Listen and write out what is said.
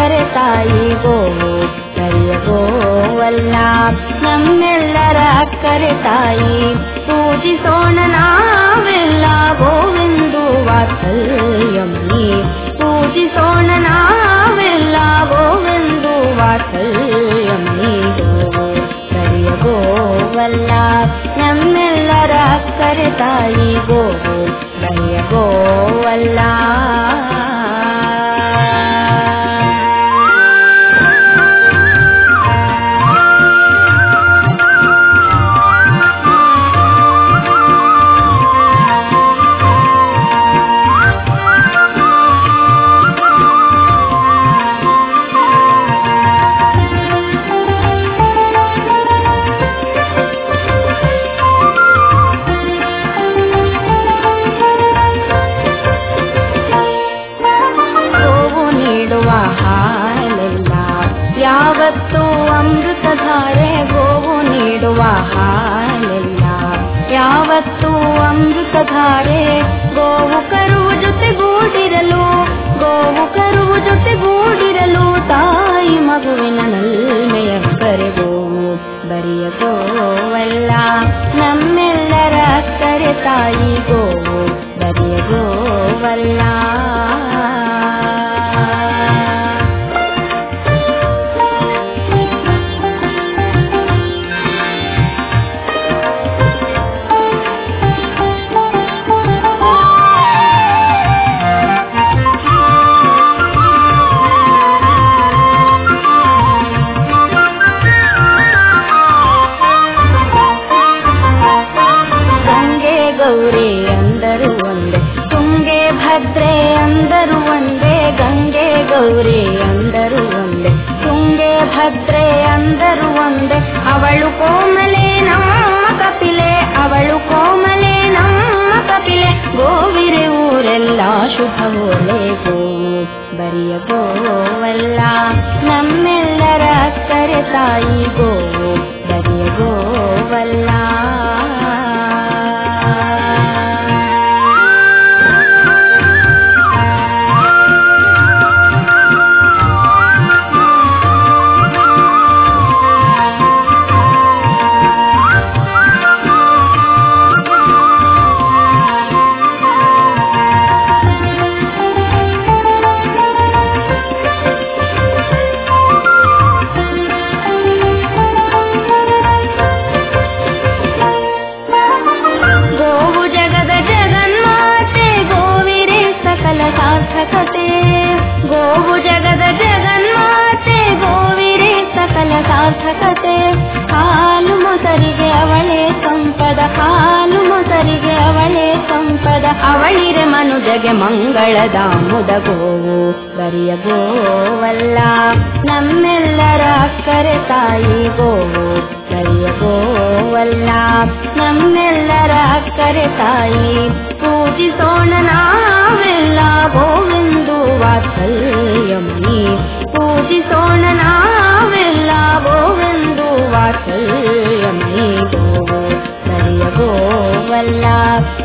ಅಕ್ಕರೆ ತಾಯಿ ಗೋವು ಕರಿಯ ಗೋವಲ್ಲ ನಮ್ಮೆಲ್ಲರ ಅಕ್ಕರೆ ತಾಯಿ ಪೂಜಿಸೋಣ ನಾವೆಲ್ಲ ಗೋವೆಂದು ವಾತ್ಸಲ್ಯಮಿ ಪೂಜಿಸೋಣ ನಾವೆಲ್ಲ ಗೋವೆಂದು ವಾತ್ಸಲ್ಯಮಿ ಗೋವು ಕರಿಯ ಗೋವಲ್ಲ ನಮ್ಮೆಲ್ಲರ ಅಕ್ಕರೆ ತಾಯಿ ಗೋವು ಕರಿಯ ಗೋವಲ್ಲ ಗೋವು ನೀಡುವ ಹಾಲೆಲ್ಲ ಯಾವತ್ತೂ ಅಮೃತಧಾರೆ ಗೋವು ನೀಡುವ ಹಾಲೆಲ್ಲ ಯಾವತ್ತೂ ಅಮೃತಧಾರೆ ಗೋವು ಕರುವು ಜೊತೆಗೂಡಿರಲು ಗೋವು ಕರುವು ಜೊತೆಗೂಡಿರಲು ತಾಯಿ ಮಗುವಿನ ನಲ್ಮೆಯ ಕರೆ ಗೋವು ಬರಿಯ ಗೋವಲ್ಲ ನಮ್ಮೆಲ್ಲರ ಕರೆ ತಾಯಿ ಗೋವು ಬರಿಯ ಗೋವಲ್ಲ ಗಂಗೆ ಗೌರಿ ಅಂದರು ಒಂದೇ ತುಂಗೆ ಭದ್ರೆ ಅಂದರು ಒಂದೇ ಗಂಗೆ ಗೌರಿ ಅಂದರು ಒಂದೇ ತುಂಗೆ ಭದ್ರೆ ಅಂದರು ಒಂದೇ ಅವಳು ಕೋಮಲೆ ನಮ್ಮ ಕಪಿಲೆ ಅವಳು ಕೋಮಲೆ ನಮ್ಮ ಕಪಿಲೆ ಗೋವಿರೆ ಊರೆಲ್ಲ ಶುಭ ಓಲೆ ಗೋವು ಬರಿಯ ಗೋವಲ್ಲ ನಮ್ಮೆಲ್ಲರ ಕರೆ ತಾಯಿ ಗೋವು ಬರಿಯ ಗೋವಲ್ಲ ಗೋವು ಜಗದ ಜಗನ್ಮಾತೆ ಗೋವಿರೆ ಸಕಲ ಸಾರ್ಥಕತೆ ಗೋವು ಜಗದ ಜಗನ್ಮಾತೆ ಗೋವಿರೆ ಸಕಲ ಸಾರ್ಥಕತೆ ಹಾಲು ಮೊಸರಿಗೆ ಅವಳೇ ಸಂಪದ ಹಾಲು ಮೊಸರಿಗೆ ಅವಳೇ ಸಂಪದ ಅವಳಿರೆ ಮನುಜಗೆ ಮಂಗಳದ ಮುದ ಗೋವು ಬರಿಯ ಗೋವಲ್ಲ ನಮ್ಮೆಲ್ಲರ ಕರೆ ತಾಯಿ ಗೋವು ಬರಿಯ ಗೋವಲ್ಲ ನಮ್ಮೆಲ್ಲರ ಕರೆ ತಾಯಿ ಪೂಜಿಸೋಣ ನಾವೆಲ್ಲ ಗೋವೆಂದು ವಾತ್ಸಲ್ಯಮಿ ಪೂಜಿಸೋಣ ನಾವೆಲ್ಲ ಗೋವೆಂದು ವಾತ್ಸಲ್ಯಮಿ ಗೋವು ಬರಿಯ ಗೋವಲ್ಲ